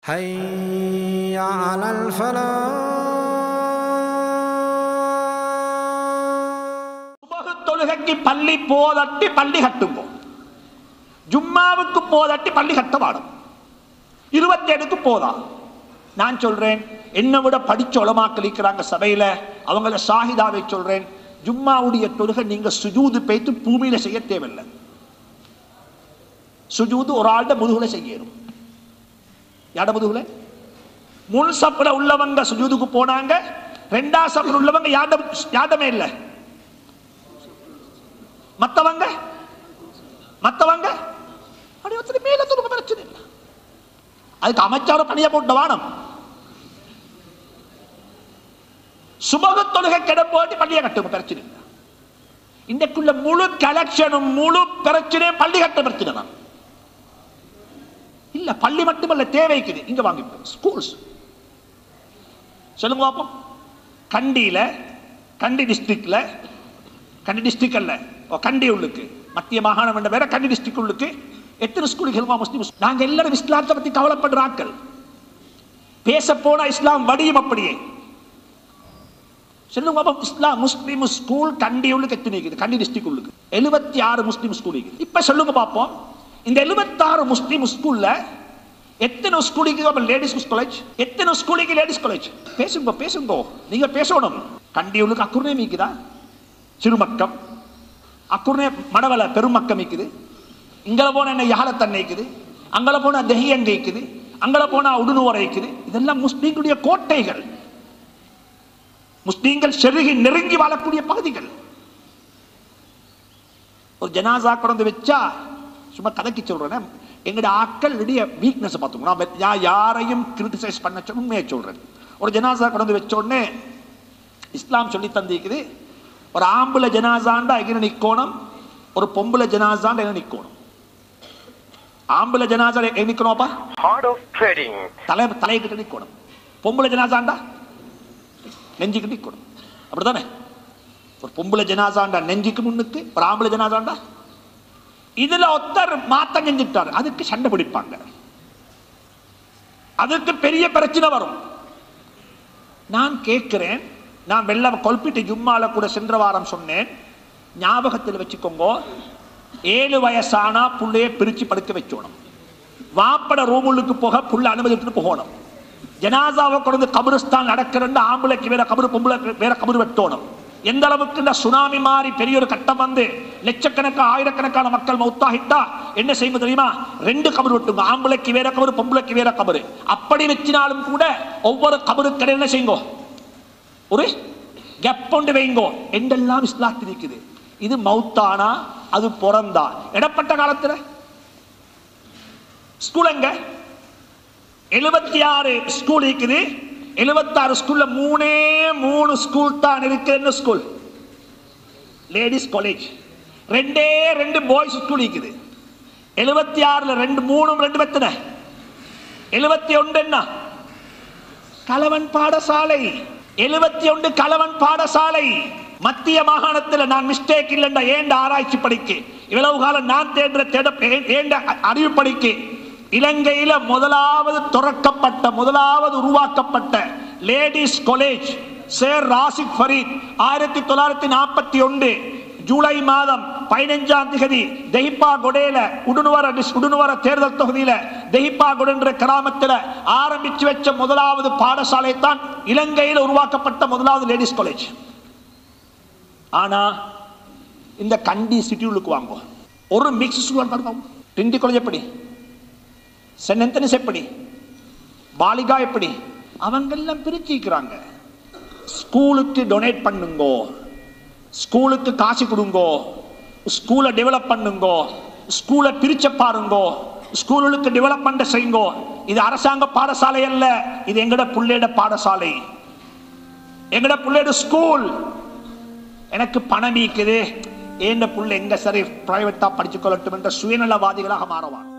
حي على الفلاح சுபகு தொழுகைக்கு பள்ளி போதட்டி பள்ளி கட்டுங்கோ ஜும்மாவுக்கு போதட்டி பள்ளி கட்ட பாடும் இருபத்தி ஏழுக்கு போதா நான் சொல்றேன் என்னை விட படிச்ச உலமாக்கள் இருக்கிறாங்க சபையில அவங்கள ஷாஹிதாவை சொல்றேன் ஜும்மாவுடைய தொழுகை நீங்க சுஜூது பேத்து பூமியில செய்ய தேவையில்லை சுஜூது ஒரு ஆள்ட முதுகுல செய்யணும் யாட முதுகுல முன் சப்புல உள்ளவங்க சுஜூதுக்கு போனாங்க ரெண்டாம் சப்புல உள்ளவங்க யாட யாடமே இல்லை மத்தவங்க மத்தவங்க அப்படி ஒருத்தர் மேல துரும்ப பிரச்சனை இல்லை அதுக்கு அமைச்சார பணிய போட்ட வானம் சுபக தொழுகை கிட போட்டு பள்ளியை கட்டுங்க பிரச்சனை இல்லை இன்றைக்குள்ள முழு கலெக்ஷனும் முழு பிரச்சனையும் பள்ளி கட்ட பிரச்சனை தான் இல்ல பள்ளி மட்டுமல்ல தேவைக்குது இங்க வாங்கி ஸ்கூல்ஸ் சொல்லுங்க பாப்போம் கண்டியில கண்டி டிஸ்ட்ரிக்ட்ல கண்டி டிஸ்ட்ரிக்ட் அல்ல ஓ, கண்டி உள்ளுக்கு மத்திய மாகாணம் என்ற வேற கண்டி டிஸ்ட்ரிக்ட் உள்ளுக்கு எத்தனை ஸ்கூலுக்கு ஹெல்மா முஸ்லிம் நாங்க எல்லாரும் இஸ்லாத்தை பத்தி கவலைப்படுற ஆட்கள் பேச போனா இஸ்லாம் வடியும் அப்படியே சொல்லுங்க பாப்போம் இஸ்லாம் முஸ்லிம் ஸ்கூல் கண்டி உள்ளுக்கு எத்தனை இருக்குது கண்டி டிஸ்ட்ரிக்ட் உள்ளுக்கு எழுபத்தி ஆறு முஸ்லிம் ஸ்கூல் இருக்குது இப்ப சொல்லுங்க பாப்போம் இந்த எழுபத்தாறு முஸ்லிம் ஸ்கூல்ல எத்தனை ஸ்கூலுக்கு லேடிஸ் காலேஜ் எத்தனை ஸ்கூலுக்கு லேடிஸ் காலேஜ் பேசுங்க பேசுங்க நீங்க பேசணும் கண்டி உள்ளுக்கு அக்குறே மீக்குதா சிறுமக்கம் அக்குறே மடவல பெருமக்கம் இருக்குது இங்கே போன என்ன யாழத்தன்னை இருக்குது அங்கே போனா தெஹியங்க இருக்குது அங்கே போனா உடுனுவரை இருக்குது இதெல்லாம் முஸ்லீம்களுடைய கோட்டைகள் முஸ்லீம்கள் செருகி நெருங்கி வாழக்கூடிய பகுதிகள் ஒரு ஜனாசா கொண்டு வச்சா சும்மா கதைக்கு சொல்றேன் எங்கட ஆக்கள் இடைய வீக்னஸ் பார்த்துக்கணும் நான் யா- யாரையும் கிரிட்டிசைஸ் பண்ண சொல்ல உண்மையை சொல்றேன் ஒரு ஜனாசா கொண்டு வச்ச உடனே இஸ்லாம் சொல்லி தந்திக்குது ஒரு ஆம்பளை ஜனாசாண்டா எங்க நிக்கோணும் ஒரு பொம்பளை ஜனாசாண்டா எங்க நிக்கோணும் ஆம்பளை ஜனாசா எங்க நிக்கணும்ப்பா Heart of trading. தலை தலைக்கிட்ட நிக்கணும் பொம்பளை ஜனாசாண்டா நெஞ்சுக்கு நிக்கணும் அப்படிதானே ஒரு பொம்பளை ஜனாசாண்டா நெஞ்சுக்கு முன்னுக்கு ஒரு ஆம்பளை ஜனாசாண்டா இதுல ஒருத்தர் மாத்தம் செஞ்சுட்டாரு அதுக்கு சண்டை பிடிப்பாங்க அதுக்கு பெரிய பிரச்சனை வரும் நான் கேட்கிறேன் நான் வெள்ள கொல்பிட்டு ஜும்மால கூட சென்ற வாரம் சொன்னேன் ஞாபகத்தில் வச்சுக்கோங்க ஏழு வயசானா புள்ளைய பிரிச்சு படுக்க வச்சோணும் வாப்பட ரூமுள்ளுக்கு போக புள்ள அனுமதிட்டு போகணும் ஜனாசாவை கொண்டு கபருஸ்தான் நடக்கிறன்னு ஆம்பளைக்கு வேற கபரு பொம்பளை வேற கபரு வெட்டணும் எந்த அளவுக்கு இந்த சுனாமி மாதிரி பெரிய ஒரு கட்டம் வந்து லட்சக்கணக்கான ஆயிரக்கணக்கான மக்கள் மௌத்தாகிட்டா என்ன செய்யும் தெரியுமா ரெண்டு கபரு வெட்டுங்க ஆம்பளைக்கு வேற கபரு பொம்பளைக்கு வேற கபரு அப்படி வச்சினாலும் கூட ஒவ்வொரு கபருக்கு இடையில என்ன செய்யுங்க ஒரு கெப் கொண்டு வைங்கோ என்றெல்லாம் இஸ்லாத்தில் இருக்குது இது மௌத்தானா அது பிறந்தா இடப்பட்ட காலத்துல ஸ்கூல் எங்க எழுபத்தி ஆறு ஸ்கூல் இருக்குது எழுபத்தாறு ஸ்கூல்ல மூணே மூணு ஸ்கூல் தான் இருக்கு என்ன ஸ்கூல் லேடிஸ் காலேஜ் ரெண்டே ரெண்டு பாய்ஸ் ஸ்கூல் இருக்குது எழுபத்தி ஆறுல ரெண்டு மூணும் ரெண்டு பெத்தன எழுபத்தி ஒன்று என்ன கலவன் பாடசாலை எழுபத்தி ஒன்று கலவன் பாடசாலை மத்திய மாகாணத்தில் நான் மிஸ்டேக் இல்லைண்டா ஏண்ட ஆராய்ச்சி படிக்கு இவ்வளவு காலம் நான் தேடுற தேட ஏ- ஏண்ட அ- அறிவு படிக்கு இலங்கையில முதலாவது துறக்கப்பட்ட முதலாவது உருவாக்கப்பட்ட ladies college sir Razik Fareed ஆயிரத்தி தொள்ளாயிரத்தி நாற்பத்தி ஒன்று ஜூலை மாதம் பதினைஞ்சாம் திகதி தெஹிப்பா கொடேல உடுனுவர டிஸ்- உடுனுவர தேர்தல் தொகுதியில தெஹிப்பா கொடென்ற கிராமத்தில் ஆரம்பிச்சு வச்ச முதலாவது பாடசாலை தான் இலங்கையில் உருவாக்கப்பட்ட முதலாவது லேடிஸ் காலேஜ் ஆனா இந்த கண்டி சிட்டியுள்ளுக்கு வாங்க ஒரு மிக்ஸ் ஸ்கூல் பாருங்க டிண்டி காலேஜ் எப்படி சென்ட் ஆந்தனிஸ் எப்படி பாலிகா எப்படி அவங்க எல்லாம் பிரிச்சுக்கிறாங்க ஸ்கூலுக்கு டொனேட் பண்ணுங்கோ ஸ்கூலுக்கு காசு கொடுங்கோ ஸ்கூலை டெவலப் பண்ணுங்கோ ஸ்கூலை பிரிச்ச பாருங்கோ ஸ்கூலுக்கு டெவலப்மெண்ட் செய்யுங்கோ இது அரசாங்க பாடசாலை அல்ல இது எங்கட புள்ளையோட பாடசாலை எங்கட புள்ளையோட ஸ்கூல் எனக்கு பணம் ஈக்குது ஏண்ட புள்ள எங்க சரி பிரைவேட்டா படிச்சு கொள்ளட்டும் என்ற சுயநலவாதிகளாக மாறுவான்